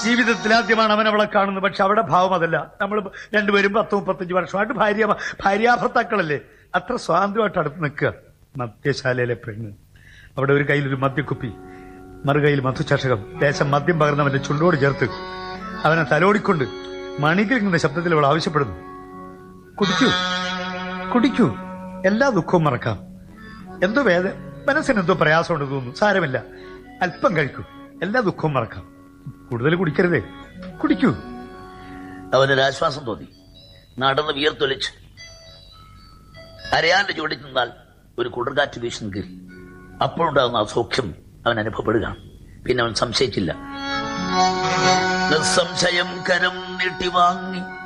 ജീവിതത്തിൽ ആദ്യമാണ് അവൻ അവളെ കാണുന്നത് പക്ഷെ അവിടെ ഭാവം അതല്ല നമ്മൾ രണ്ടുപേരും പത്ത് മുപ്പത്തഞ്ച് വർഷമായിട്ട് ഭാര്യ ഭാര്യാഭർത്താക്കളല്ലേ അത്ര സ്വാതന്ത്ര്യമായിട്ട് അടുത്ത് നിൽക്കുക മദ്യശാലയിലെ പെണ്ണ് അവിടെ ഒരു കയ്യിൽ ഒരു മദ്യക്കുപ്പി മറുകൈയിൽ മധുചഷകം ദേശം മദ്യം പകർന്നവന്റെ ചുണ്ടോട് ചേർത്ത് അവനെ തലോടിക്കൊണ്ട് മണികിങ്ങുന്ന ശബ്ദത്തിൽ അവൾ ആവശ്യപ്പെടുന്നു കുടിക്കൂ കുടിക്കൂ എല്ലാ ദുഃഖവും മറക്കാം എന്തോ വേദ മനസ്സിന് എന്തോ പ്രയാസമുണ്ട് തോന്നുന്നു സാരമില്ല അല്പം കഴിക്കൂ എല്ലാ ദുഃഖവും മറക്കാം കൂടുതൽ കുടിക്കരുതേ കുടിക്കൂ അവനൊരു ആശ്വാസം തോന്നി നടന്ന് വിയർത്തൊലിച്ച് അരയാന്റെ ചുവടിൽ നിന്നാൽ ഒരു കുടർകാറ്റ് വീശുന്നെങ്കിൽ അപ്പോഴുണ്ടാകുന്ന അസൗഖ്യം അവൻ അനുഭവപ്പെടുകയാണ് പിന്നെ അവൻ സംശയിച്ചില്ല നിസ്സംശയം കരം നീട്ടി വാങ്ങി